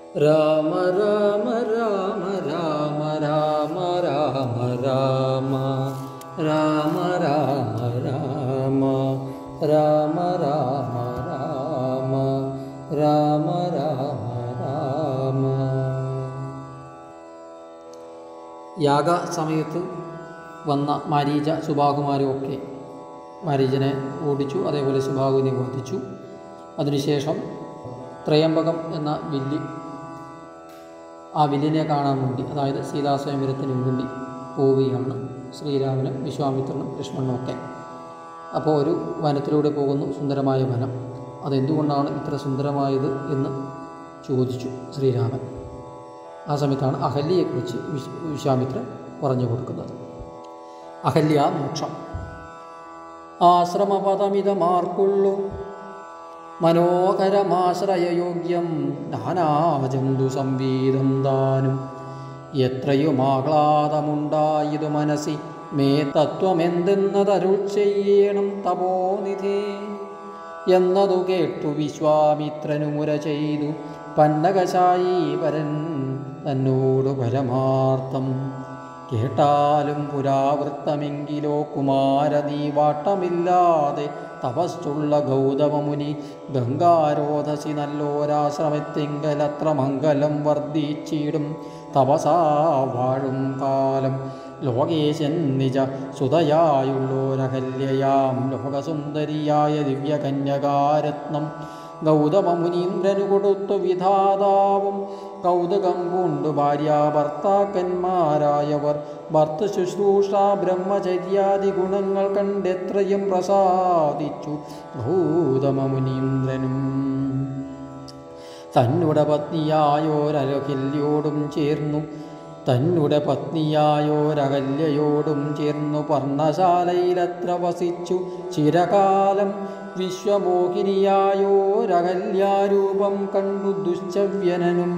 രാമ രാമ രാമ രാമ രാമ രാമ രാമ രാമ രാമ രാമ രാമ രാമ രാമ രാമ രാമ രാമ യാഗ സമയത്ത് വന്ന മാരീച സുബാകുമാരൊക്കെ മാരീചനെ ഓടിച്ചു അതേപോലെ സുബാഹുവിനെ വധിച്ചു അതിനുശേഷം ത്രയംബകം എന്ന വില്ല് ആ വില്ലിനെ കാണാൻ വേണ്ടി അതായത് സീതാസ്വയംവരത്തിന് വേണ്ടി പോവുകയാണ് ശ്രീരാമനും വിശ്വാമിത്രനും കൃഷ്ണനും ഒക്കെ അപ്പോൾ ഒരു വനത്തിലൂടെ പോകുന്നു സുന്ദരമായ വനം അതെന്തുകൊണ്ടാണ് ഇത്ര സുന്ദരമായത് എന്ന് ചോദിച്ചു ശ്രീരാമൻ ആ സമയത്താണ് അഹല്യയെക്കുറിച്ച് വിശ് വിശ്വാമിത്രൻ പറഞ്ഞു കൊടുക്കുന്നത് അഹല്യ മോക്ഷം ആശ്രമപദമിതമാർക്കുള്ളു മനോഹരമാശ്രയയോഗ്യം നാനാജന്തു സംവീതം താനും എത്രയും ആഹ്ലാദമുണ്ടായതു മനസ്സി മേ തത്വമെന്തെന്നതരുൾ ചെയ്യണം തപോനിധി എന്നതു കേട്ടു വിശ്വാമിത്രനുമുര ചെയ്തു പന്നകശായി വരൻ തന്നോട് പരമാർത്ഥം കേട്ടാലും പുരാവൃത്തമെങ്കിലോ കുമാര നീ വാട്ടമില്ലാതെ തപസ്സുള്ള ഗൗതമമുനി ഗംഗാരോധസി നല്ലോരാശ്രമത്തിങ്കലത്ര മംഗലം വർദ്ധിച്ചിടും തപസാ വാഴും കാലം ലോകേശൻ നിജ സുതയായുള്ളോരഹല്യയാം ലോകസുന്ദരിയായ ദിവ്യകന്യകാരത്നം ഗൗതമമുനീന്ദ്രനു കൊടുത്തു വിധാതാവും കൗതുകം പൂണ്ടു ഭാര്യ ഭർത്താക്കന്മാരായവർ ഭർത്തൃ ശുശ്രൂഷ ബ്രഹ്മചര്യാദി ഗുണങ്ങൾ കണ്ടെത്രയും പ്രസാദിച്ചു ഗൗതമമുനീന്ദ്രനും തന്നുടെ പത്നിയായോരലഹില്യോടും ചേർന്നു തന്നുടെ പത്നിയായോരകല്യയോടും ചേർന്നു പർണശാലയിലത്ര വസിച്ചു ചിരകാലം വിശ്വമോഹിനിയായോരകല്യാരൂപം കണ്ടു ദുശ്ചവ്യനനും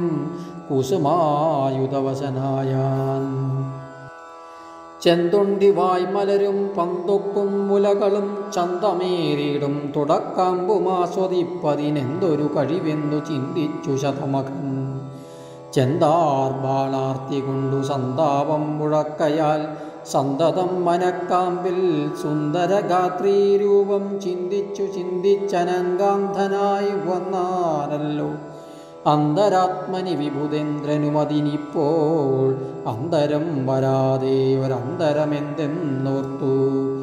കുസുമായുധവശനായാൻ ചെന്തുണ്ടി വായ്മലരും പന്തൊക്കും മുലകളും ചന്തമേറിയിടും തുടക്കാമ്പുമാസ്വദിപ്പതിനെന്തൊരു കഴിവെന്നു ചിന്തിച്ചു ശതമകൻ ചെന്താർബാളാർത്തി കൊണ്ടു സന്താപം മുഴക്കയാൽ സന്തതം മനക്കാമ്പിൽ സുന്ദരഗാത്രീരൂപം ചിന്തിച്ചു ചിന്തിച്ചനങ്കാന്ധനായി വന്നാനല്ലോ അന്തരാത്മനി വിഭുതേന്ദ്രനുമതിനിപ്പോൾ അന്തരം വരാതെ ഒരന്തരമെന്തെന്നോർത്തു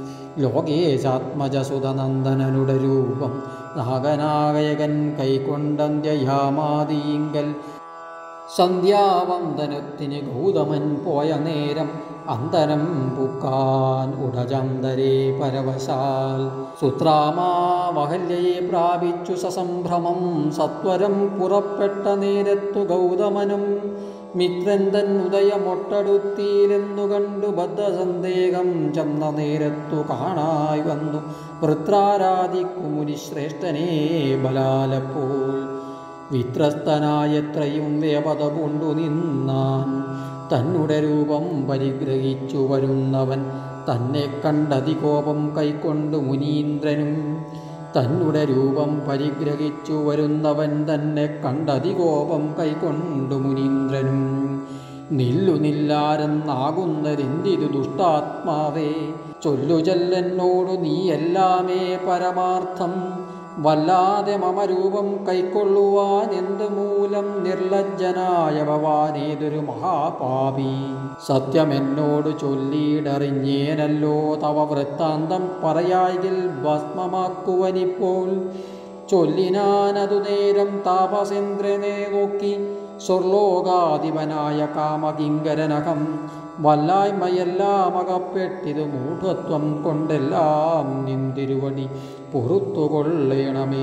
ലോകേശാത്മജസുതനന്ദനനുടെ രൂപം നാഗനാഗയകൻ കൈക്കൊണ്ടന്ത്യയാമാതീങ്കൽ സന്ധ്യാവന്ദനത്തിന് ഗൗതമൻ പോയ നേരം അന്തരം പുക്കാൻ ഉടജന്തരേ പരവശാൽ സുത്രാമാവഹല്യയെ പ്രാപിച്ചു സസംഭ്രമം സത്വരം പുറപ്പെട്ട നേരത്തു ഗൗതമനും മിത്രൻ തൻ ഉദയമൊട്ടടുത്തിയിലെന്നു കണ്ടു ബദ്ധസന്ദേഹം ചെന്ന നേരത്തു കാണായി വന്നു വൃത്രാരാധിക്കുമുനി ശ്രേഷ്ഠനേ ബലാലപ്പോൾ വിത്രസ്തനായത്രയും വേപത കൊണ്ടു നിന്നാൻ തന്നുടെ രൂപം പരിഗ്രഹിച്ചു വരുന്നവൻ തന്നെ കണ്ടതികോപം കൈക്കൊണ്ടു മുനീന്ദ്രനും തന്നുടെ രൂപം പരിഗ്രഹിച്ചു വരുന്നവൻ തന്നെ കണ്ടതികോപം കൈക്കൊണ്ടു മുനീന്ദ്രനും നില്ലു നില്ലാരെന്നാകുന്നതെന്തിരു ദുഷ്ടാത്മാവേ ചൊല്ലു ചൊല്ലെന്നോടു നീ എല്ലാമേ പരമാർത്ഥം വല്ലാതെ മമ രൂപം കൈക്കൊള്ളുവാൻ എന്തു മൂലം നിർലജ്ജനായ ഭവാനേതൊരു മഹാപാപി സത്യമെന്നോട് ചൊല്ലിയിടറിഞ്ഞേനല്ലോ തവ വൃത്താന്തം പറയായിൽ ഭസ്മമാക്കുവനിപ്പോൾ ചൊല്ലിനാനതു നേരം താപസേന്ദ്രനെ നോക്കി സ്വർലോകാധിപനായ കാമകിങ്കരനകം വല്ലായ്മയെല്ലാം അകപ്പെട്ടിതു മൂഢത്വം കൊണ്ടെല്ലാം നിന്തിരുവടി പൊറുത്തുകൊള്ളേണമേ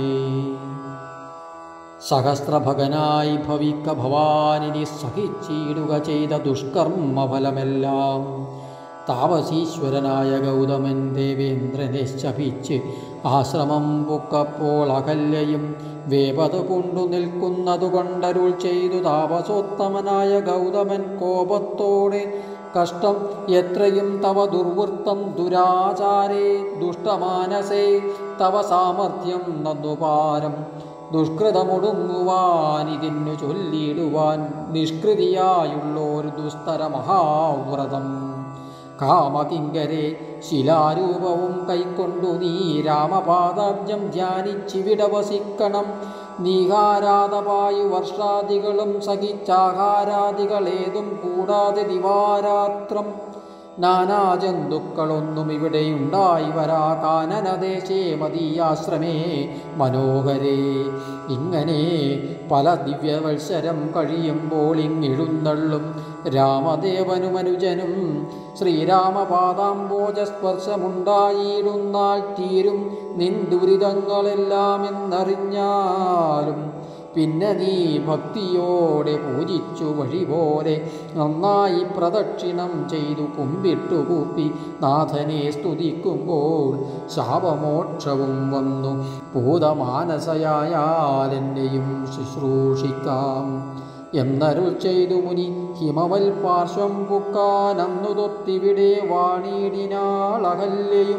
സഹസ്രഭകനായി ഭവിക്ക ഭവാനിനി സഹിച്ചിടുക ചെയ്ത ദുഷ്കർമ്മഫലമെല്ലാം താപസീശ്വരനായ ഗൗതമൻ ദേവേന്ദ്രനെ ശപിച്ച് ആശ്രമം പൊക്കപ്പോൾ അകല്യയും വേപത കൊണ്ടു നിൽക്കുന്നതു കൊണ്ടരുൾ ചെയ്തു താപസോത്തമനായ ഗൗതമൻ കോപത്തോടെ കഷ്ടം എത്രയും തവ ദുർവൃത്തം ദുരാചാരേ ദുഷ്ടമാനസേ തവ സാമർഥ്യം നന്നുപാരം ദുഷ്കൃതമൊടുങ്ങുവാൻ ഇതിനു ചൊല്ലിയിടുവാൻ നിഷ്കൃതിയായുള്ളൊരു ദുസ്തര മഹാവ്രതം കാമകിങ്കരെ ശിലാരൂപവും കൈക്കൊണ്ടു നീ രാമപാദാബ്ജം ധ്യാനിച്ചിവിടെ വസിക്കണം നീഹാരാതവായു വർഷാദികളും സഹിച്ചാഹാരാദികളേതും കൂടാതെ ദിവാരാത്രം നാനാജന്തുക്കളൊന്നും ഇവിടെയുണ്ടായി വരാ കാനനദേശേ മതീയാശ്രമേ മനോഹരേ ഇങ്ങനെ പല ദിവ്യവത്സരം കഴിയുമ്പോൾ ഇങ്ങിഴുന്നള്ളും രാമദേവനുമനുജനും ശ്രീരാമപാദാംബോജസ്പർശമുണ്ടായിടുന്നാൽ തീരും നിൻ ദുരിതങ്ങളെല്ലാം എന്നറിഞ്ഞാലും പിന്നെ നീ ഭക്തിയോടെ പൂജിച്ചു വഴി പോലെ നന്നായി പ്രദക്ഷിണം ചെയ്തു കുമ്പിട്ടു കൂപ്പി നാഥനെ സ്തുതിക്കുമ്പോൾ ശാപമോക്ഷവും വന്നു ഭൂതമാനസയായാൽ എന്നെയും ശുശ്രൂഷിക്കാം എന്നരുൾ ചെയ്തു മുനി ഹിമവൽ പാർശ്വം പുക്കാനന്നു തൊത്തിവിടെ വാണിയിടിനാളകല്യയും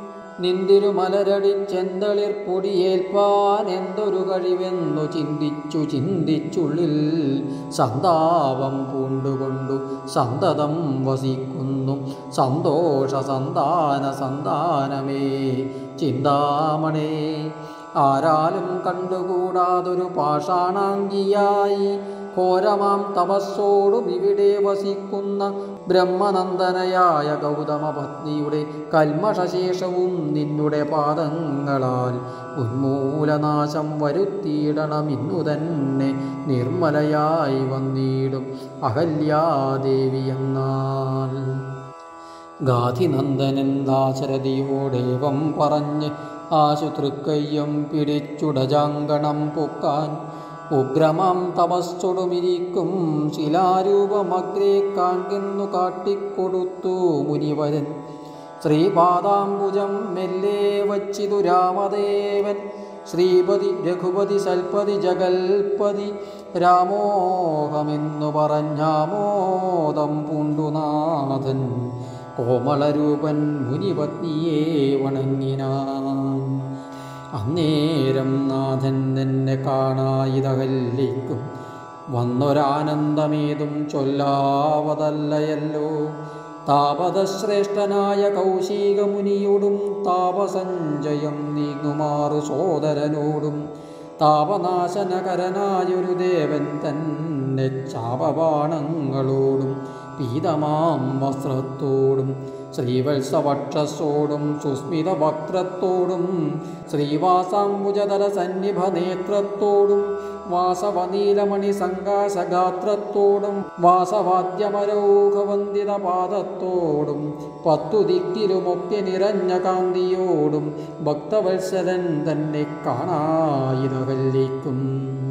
നിന്തിരുമലരടിച്ചെന്തളിർ പൊടിയേൽപ്പാൻ എന്തൊരു കഴിവെന്നു ചിന്തിച്ചു ചിന്തിച്ചുള്ളിൽ സന്താപം പൂണ്ടുകൊണ്ടു സന്തതം വസിക്കുന്നു സന്തോഷ സന്താന സന്താനമേ ചിന്താമണേ ആരാലും കണ്ടുകൂടാതൊരു പാഷാണാംഗിയായി ഘോരമാം തപസ്സോടും ഇവിടെ വസിക്കുന്ന ബ്രഹ്മനന്ദനയായ ഗൗതമ പത്നിയുടെ കൽമഷശേഷവും നിന്നുടെ പാദങ്ങളാൽ ഉന്മൂലനാശം വരുത്തിയിടണം ഇന്നു തന്നെ നിർമ്മലയായി വന്നിടും അഹല്യാദേവി എന്നാൽ ഗാധിനന്ദനൻ ദാശരഥിയോടേവം പറഞ്ഞ് ആശുതൃക്കയ്യം പിടിച്ചുടജാങ്കണം പൊക്കാൻ ഉഗ്രമാം തപസ്സൊടുമിരിക്കും ശിലാരൂപമഗ്രേ കാൺകെന്നു കാട്ടിക്കൊടുത്തു മുനിവരൻ ശ്രീപാദാംബുജം മെല്ലെ വച്ചിതു രാമദേവൻ ശ്രീപതി രഘുപതി സൽപതി ജഗൽപതി രാമോഹമെന്നു പറഞ്ഞാമോദം പൂണ്ടുനാഥൻ കോമളരൂപൻ മുനിപത്നിയെ വണങ്ങിനാൻ അന്നേരം നാഥൻ എന്നെ കാണായിതകല്ലിക്കും വന്നൊരാനന്ദമേതും ചൊല്ലാവതല്ലയല്ലോ താപതശ്രേഷ്ഠനായ കൗശികമുനിയോടും താപസഞ്ചയം നീങ്ങുമാറു സോദരനോടും താപനാശനകരനായൊരു ദേവൻ തന്നെ ചാപബാണങ്ങളോടും പീതമാം വസ്ത്രത്തോടും ശ്രീവത്സവക്ഷസോടും സുസ്മിത വക്രത്തോടും ശ്രീവാസാംബുജതര സന്നിഭ നേത്രത്തോടും വാസവനീലമണി സങ്കാശഗാത്രത്തോടും വാസവാദ്യമരൗഘവന്ദിത പാദത്തോടും പത്തു ദിക്കിലുമൊക്കെ നിറഞ്ഞ കാന്തിയോടും ഭക്തവത്സരൻ തന്നെ കാണായിതകല്ലിക്കും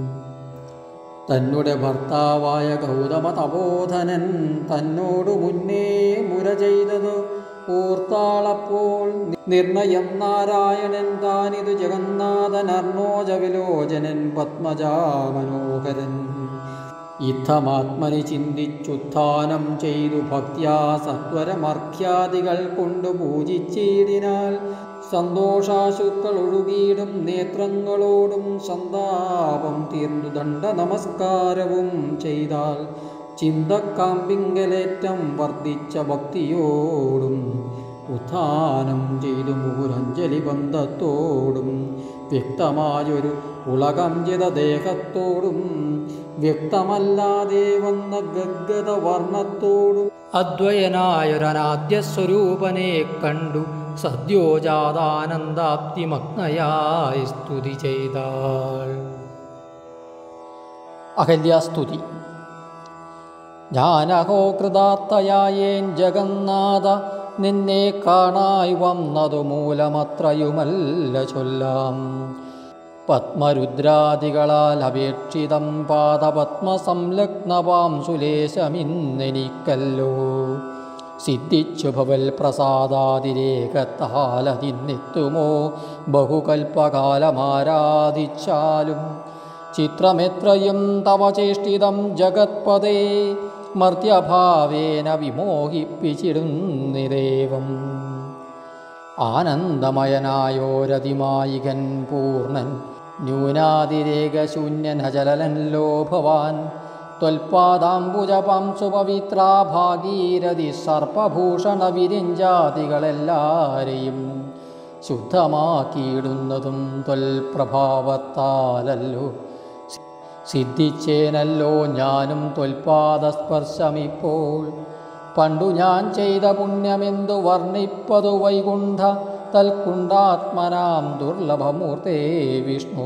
തന്നെ ഭർത്താവായ ഗൗതമ തപോധനൻ തന്നോടു മുന്നേ മുര ചെയ്തത് ഓർത്താളപ്പോൾ നിർണയം നാരായണൻ താനിതു ജഗന്നാഥൻ അർണോജ വിലോചനൻ പത്മജാമനോഹരൻ യുദ്ധമാത്മനി ചിന്തിച്ചുത്ഥാനം ചെയ്തു ഭക്ത്യാ സത്വരമർഖ്യാദികൾ കൊണ്ടു പൂജിച്ചിടിനാൽ സന്തോഷാശുക്കൾ ഒഴുകിയിടും നേത്രങ്ങളോടും സന്താപം തീർന്നു ദണ്ഡ നമസ്കാരവും ചെയ്താൽ ചിന്തക്കാമ്പിങ്കലേറ്റം വർദ്ധിച്ച ഭക്തിയോടും ഉത്ഥാനം ചെയ്തു മുഹുരഞ്ജലി ബന്ധത്തോടും വ്യക്തമായൊരു ഉളകംജിത ദേഹത്തോടും വ്യക്തമല്ലാതെ വന്ന ഗദ്ഗത വർണ്ണത്തോടും അദ്വയനായൊരനാദ്യ സ്വരൂപനെ കണ്ടു സദ്യോജാതാനന്ദാപ്തിമഗ്നയായി സ്തുതി ചെയ്താൾ അഹല്യാസ്തുതി ഞാനഹോ കൃതാർത്ഥയായേൻ ജഗന്നാഥ നിന്നെ കാണായി വന്നതു മൂലമത്രയുമല്ല ചൊല്ലാം പത്മരുദ്രാദികളാൽ അപേക്ഷിതം പാദപത്മസംലഗ്നവാം സുലേശമിന്നെനിക്കല്ലോ സിദ്ധിച്ചു ഭവൽ പ്രസാദാതിരേകത്താലതിന്നെത്തുമോ ബഹുകൽപ്പകാലമാരാധിച്ചാലും ചിത്രമെത്രയും തവ ചേഷ്ടിതം ജഗത്പദേ മർത്യഭാവേന വിമോഹിപ്പിച്ചിടുന്നിദേവം ആനന്ദമയനായോരതിമായികൻ പൂർണ്ണൻ ന്യൂനാതിരേകശൂന്യനചലനല്ലോ ഭവാൻ ത്വൽപാദാംബുജപം സുപവിത്രാ ഭാഗീരഥി സർപ്പഭൂഷണ വിരിഞ്ചാതികളെല്ലാരെയും ശുദ്ധമാക്കിയിടുന്നതും ത്വൽപ്രഭാവത്താലല്ലോ സിദ്ധിച്ചേനല്ലോ ഞാനും ത്വൽപാദസ്പർശമിപ്പോൾ പണ്ടു ഞാൻ ചെയ്ത പുണ്യമെന്തു വർണ്ണിപ്പതു വൈകുണ്ഠ തൽക്കുണ്ടാത്മനാം ദുർലഭമൂർത്തേ വിഷ്ണു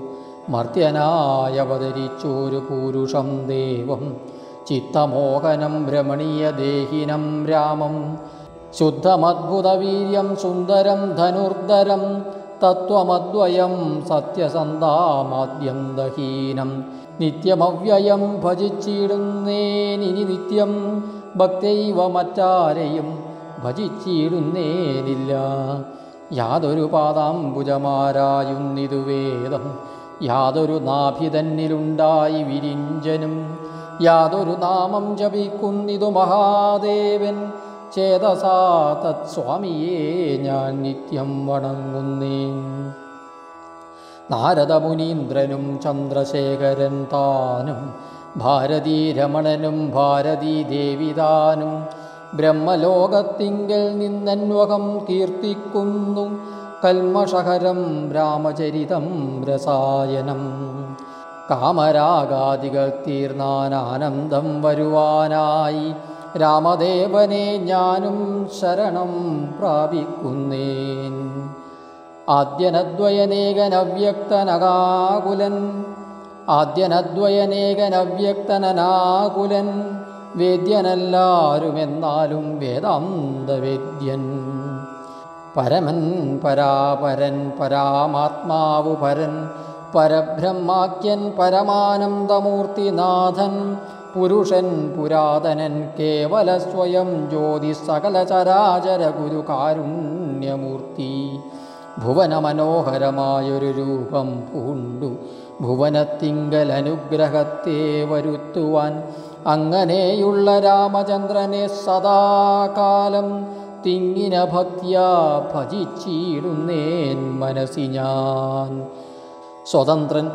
മർത്യനായവതരിച്ചൊരു പൂരുഷം ദേവം ചിത്തമോഹനം രമണീയ ദേഹിനം രാമം ശുദ്ധമദ്ഭുതവീര്യം സുന്ദരം ധനുർധരം തത്വമദ്വയം സത്യസന്ധാമാദ്യം ദഹീനം നിത്യമവ്യയം ഭജിച്ചിടുന്നേനിനി നിത്യം ഭക്തൈവ മറ്റാരെയും ഭജിച്ചിടുന്നേനില്ല യാതൊരു പാദാംബുജമാരായുന്നിതു വേദം യാതൊരു നാഭിതന്നിലുണ്ടായി വിരിഞ്ചനും യാതൊരു നാമം ജപിക്കുന്നിതു മഹാദേവൻ ചേതസാ തത്സ്വാമിയെ ഞാൻ നിത്യം വണങ്ങുന്നേൻ നാരദമുനീന്ദ്രനും ചന്ദ്രശേഖരൻ താനും ഭാരതീ രമണനും ഭാരതീ ദേവിതാനും ബ്രഹ്മലോകത്തിങ്കൽ നിന്നന്വകം കീർത്തിക്കുന്നു കൽമഷഹരം രാമചരിതം രസായനം കാമരാഗാദികൾ തീർന്നാനാനന്ദം വരുവാനായി രാമദേവനെ ഞാനും ശരണം പ്രാപിക്കുന്നേൻ ആദ്യനദ്വയനേകനവ്യക്തനകാകുലൻ ആദ്യനദ്വയനേകനവ്യക്തനനാകുലൻ വേദ്യനല്ലാരുമെന്നാലും വേദാന്തവേദ്യൻ പരമൻ പരാപരൻ പരാമാത്മാവു പരൻ പരബ്രഹ്മാഖ്യൻ പരമാനന്ദമൂർത്തിനാഥൻ പുരുഷൻ പുരാതനൻ കേവല സ്വയം ജ്യോതി സകല ചരാചര ഗുരു കാരുണ്യമൂർത്തി ഭുവനമനോഹരമായൊരു രൂപം പൂണ്ടു ഭുവനത്തിങ്കൽ അനുഗ്രഹത്തെ വരുത്തുവാൻ അങ്ങനെയുള്ള രാമചന്ദ്രനെ സദാകാലം തിങ്ങിന ഭക്തിയാ ഭജിച്ചിടുന്നേൻ മനസ്സി ഞാൻ സ്വതന്ത്രൻ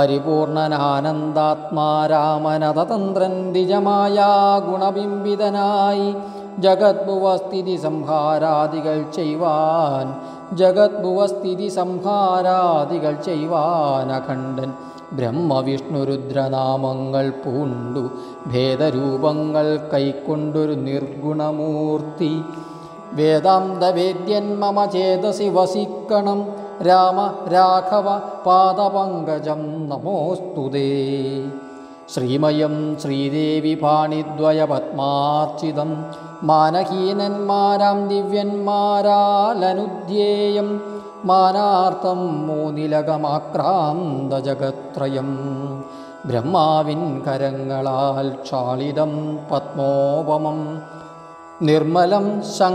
പരിപൂർണനാനന്ദാത്മാരാമനതന്ത്രൻ ദ്വിജമായ ഗുണബിംബിതനായി ജഗദ്ഭുവസ്ഥിതി സംഹാരാദികൾ ചെയ്യുവാൻ ജഗദ്ഭുവസ്ഥിതി സംഹാരാദികൾ ചെയ്യുവാൻ അഖണ്ഡൻ ബ്രഹ്മവിഷ്ണുരുദ്രനാമങ്ങൾ പൂണ്ടു ഭേദരൂപങ്ങൾ കൈക്കൊണ്ടൊരു നിർഗുണമൂർത്തി വേദാന്തവേദ്യൻ മമ ചേതസി വസിക്കണം രാമ രാഘവ പാദപങ്കജം നമോസ്തുതേ ശ്രീമയം ശ്രീദേവി പാണിദ്വയപത്മാർച്ചിതം മാനഹീനന്മാരാം ദിവ്യന്മാരാലനുധ്യേയം മാനാർത്ഥം മൂനിലകമാക്രാന്തജഗത്രയം ബ്രഹ്മാവിൻ കരങ്ങളാൽ ക്ഷാളിതം പത്മോപമം നിർമ്മലം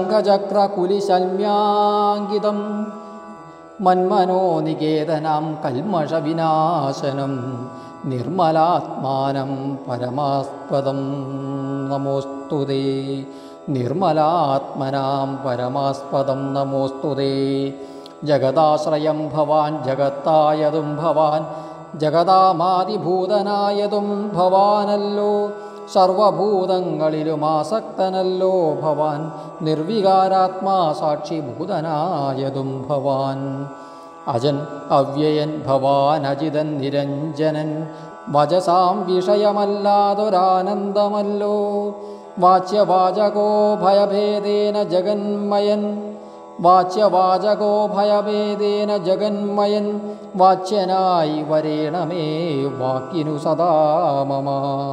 ശംഖചക്രകുലിശല്മ്യാങ്കിതം മന്മനോനികേതനാം കൽമഷവിനാശനം നിർമ്മലാത്മാനം പരമാസ്പദം നമോസ്തുതേ നിർമ്മലാത്മനാം പരമാസ്പദം നമോസ്തുതേ ജഗദാശ്രയം ഭവാൻ ജഗത്തായതും ഭവാൻ ജഗതാമാതിഭൂതനായതും ഭവാനല്ലോ സർവഭൂതങ്ങളിലും ആസക്തനല്ലോ ഭവാൻ നിർവികാരാത്മാ സാക്ഷിഭൂതനായതും ഭവാൻ അജൻ അവ്യയൻ ഭവാൻ അജിതൻ നിരഞ്ജനൻ വചസാം വിഷയമല്ലാതൊരാനന്ദമല്ലോ വാച്യവാചകോ ഭയഭേദേന ജഗന്മയൻ വാച്യവാചകോ ഭയഭേദേന ജഗന്മയൻ വാച്യനായി വരേണമേ വാക്കിനു സദാ മമ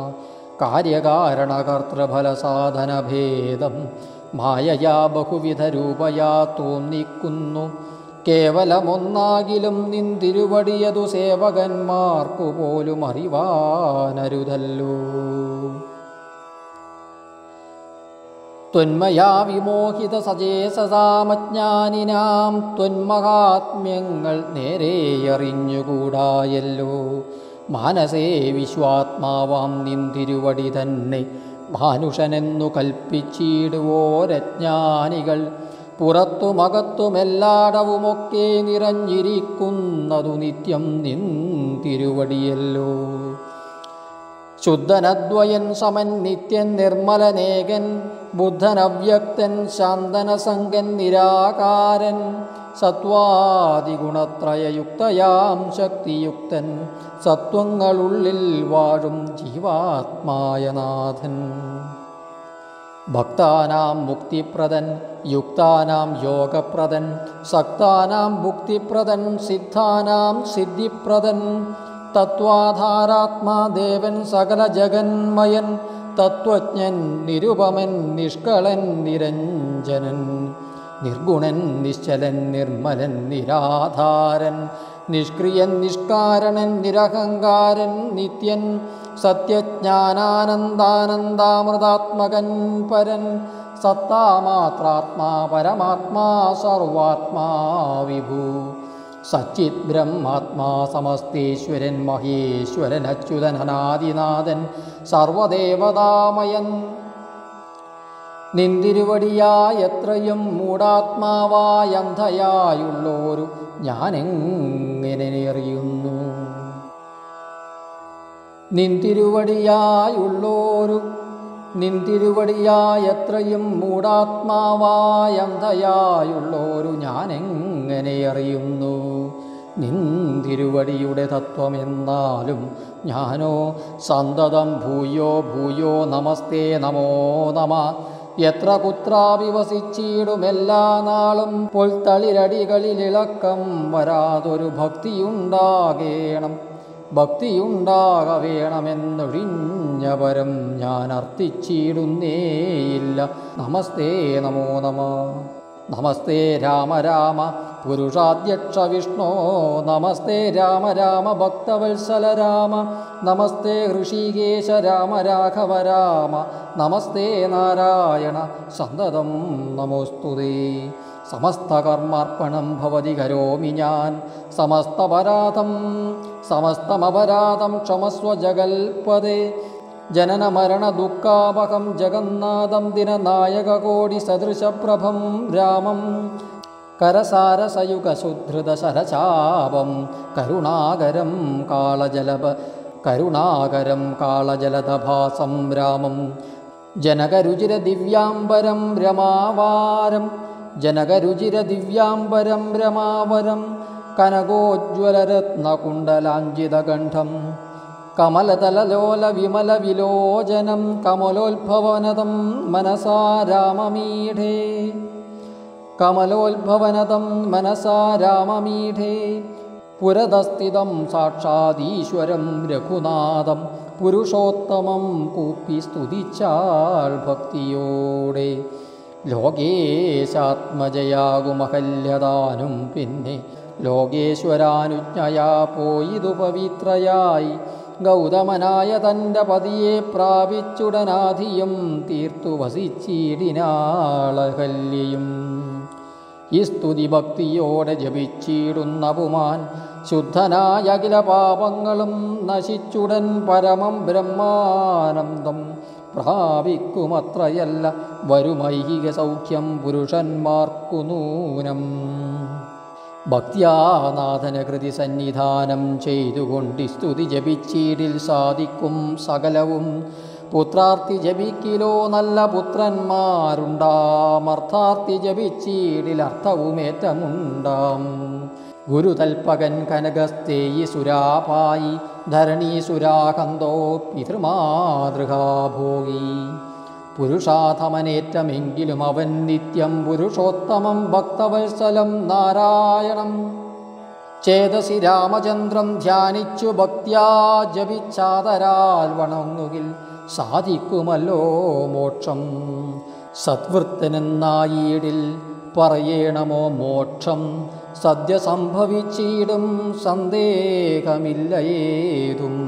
കാര്യകാരണകർത്തൃഫലസാധനഭേദം മായയാ ബഹുവിധ രൂപയാ തോന്നിക്കുന്നു കേവലമൊന്നാകിലും നിന്തിരുവടിയതു സേവകന്മാർക്കു പോലും അറിവാനരുതല്ലോ ത്വന്മയാ വിമോഹിത സജേസസാമജ്ഞാനിനാം ത്വന്മഹാത്മ്യങ്ങൾ നേരെ അറിഞ്ഞുകൂടായല്ലോ മാനസേ വിശ്വാത്മാവാം നിന്തിരുവടി തന്നെ മാനുഷനെന്നു കൽപ്പിച്ചിടുവോരജ്ഞാനികൾ പുറത്തുമകത്തുമെല്ലാടവുമൊക്കെ നിറഞ്ഞിരിക്കുന്നതു നിത്യം നിൻ തിരുവടിയല്ലോ ശുദ്ധനദ്വയൻ സമൻ നിത്യൻ നിർമ്മലനേകൻ ബുദ്ധനവ്യക്തൻ ശാന്തനസംഗൻ നിരാകാരൻ സത്വാദിഗുണത്രയയുക്തയാം ശക്തിയുക്തൻ സത്വങ്ങളുള്ളിൽ വാഴും ജീവാത്മായ നാഥൻ ഭക്താനാം മുക്തിപ്രദൻ യുക്താനാം യോഗപ്രദൻ സക്താനാം ഭുക്തിപ്രദൻ സിദ്ധാനാം സിദ്ധിപ്രദൻ തത്വാധാരാത്മാ ദേവൻ സകല ജഗന്മയൻ തത്വജ്ഞൻ നിരുപമൻ നിഷ്കളൻ നിരഞ്ജനൻ നിർഗുണൻ നിശ്ചലൻ നിർമ്മലൻ നിരാധാരൻ നിഷ്ക്രിയൻ നിഷ്കാരണൻ നിരഹങ്കാരൻ നിത്യൻ സത്യജ്ഞാനാനന്ദാനന്ദാമൃതാത്മകൻ പരൻ സത്താമാത്രാത്മാ പരമാത്മാ സർവാത്മാ വിഭു സച്ചിത് ബ്രഹ്മാത്മാ സമസ്തേശ്വരൻ മഹേശ്വരൻ അച്യുതൻ അനാദിനാഥൻ സർവദേവതാമയൻ നിന്തിരുവടിയായ എത്രയും മൂടാത്മാവായ അന്ധയായുള്ളോരു ഞാനെങ്ങനെ അറിയുന്നു നിന്തിരുവടിയായുള്ളോരു നിന്തിരുവടിയായ എത്രയും മൂടാത്മാവായ അന്ധയായുള്ളോരു ഞാനെങ്ങനെ അറിയുന്നു നിന്തിരുവടിയുടെ തത്വമെന്നാലും ഞാനോ സന്തതം ഭൂയോ ഭൂയോ നമസ്തേ നമോ നമ എത്ര കുത്രാപി വസിച്ചിടുമെല്ലാ നാളും പൊൽത്തളിരടികളിലിളക്കം വരാതൊരു ഭക്തിയുണ്ടാകേണം ഭക്തിയുണ്ടാക വേണമെന്നൊഴിഞ്ഞവരം ഞാൻ അർത്ഥിച്ചിടുന്നേയില്ല നമസ്തേ നമോ നമ നമസ്തേ രാമ രാമ പുരുഷാധ്യക്ഷ വിഷ്ണോ നമസ്തേ രാമ രാമ ഭക്തവത്സല രാമ നമസ്തേ ഋഷികേശ രാമ രാഘവ രാമ നമസ്തേ നാരായണ സന്തതം നമോസ്തുതേ സമസ്തകർമാർപ്പണം ഭവതി കരോമി ഞാൻ സമസ്തപരാധം സമസ്തമപരാധം ക്ഷമസ്വ ജഗൽപദേ ജനന മരണ ദുഃഖാപകം ജഗന്നാഥം ദിനനായകകോടി സദൃശപ്രഭം രാമം കരസാരസയുഗസുധൃത ശരചാപം കരുണാകരം കാളജലപ കരുണാകരം കാളജലദഭാസം രാമം ജനകരുചിര ദിവ്യാംബരം രമാവാരം ജനകരുചിര ദിവ്യാംബരം രമാവരം കനകോജ്വലരത്നകുണ്ടലാഞ്ചിതകണ്ഠം കമലതലലോല വിമല വിലോചനം കമലോത്ഭവനതം മനസാ രാമമീഠേ കമലോത്ഭവനതം മനസാ രാമമീഠേ പുരതസ്ഥിതം സാക്ഷാദീശ്വരം രഘുനാഥം പുരുഷോത്തമം കൂപ്പി സ്തുതിച്ചാൾ ഭക്തിയോടെ ലോകേശാത്മജയാകുമഹല്യതാനും പിന്നെ ലോകേശ്വരാനുജ്ഞയാ പോയിതു പവിത്രയായി ഗൗതമനായ തൻ്റെ പതിയെ പ്രാപിച്ചുടനാധിയും തീർത്തു വസിച്ചിടിനാളഹല്യയും ഈ സ്തുതി ഭക്തിയോടെ ജപിച്ചിടുന്ന പുമാൻ ശുദ്ധനായ അഖില പാപങ്ങളും നശിച്ചുടൻ പരമം ബ്രഹ്മാനന്ദം പ്രാപിക്കുമത്രയല്ല വരുമൈഹിക സൗഖ്യം പുരുഷന്മാർക്കു നൂനം ഭക്ത്യാനാഥന കൃതി സന്നിധാനം ചെയ്തുകൊണ്ട് സ്തുതി ജപിച്ചീടിൽ സാധിക്കും സകലവും പുത്രാർത്ഥി ജപിക്കിലോ നല്ല പുത്രന്മാരുണ്ടാമർത്ഥാർത്ഥി ജപിച്ചീടിൽ അർത്ഥവുമേറ്റമുണ്ടാം ഗുരുതൽപകൻ കനകസ്തേയി സുരാപായി ധരണീസുരാകന്തോ പിതൃമാതൃകാഭോഗി പുരുഷാധമനേറ്റമെങ്കിലും അവൻ നിത്യം പുരുഷോത്തമം ഭക്തവത്സലം നാരായണം ചേതസി രാമചന്ദ്രം ധ്യാനിച്ചു ഭക്ത്യാ ജപിച്ചാതരാൽ വണങ്ങുകിൽ സാധിക്കുമല്ലോ മോക്ഷം സദ്വൃത്തനെന്നായിടിൽ പറയണമോ മോക്ഷം സദ്യ സംഭവിച്ചിടും സന്ദേഹമില്ല ഏതും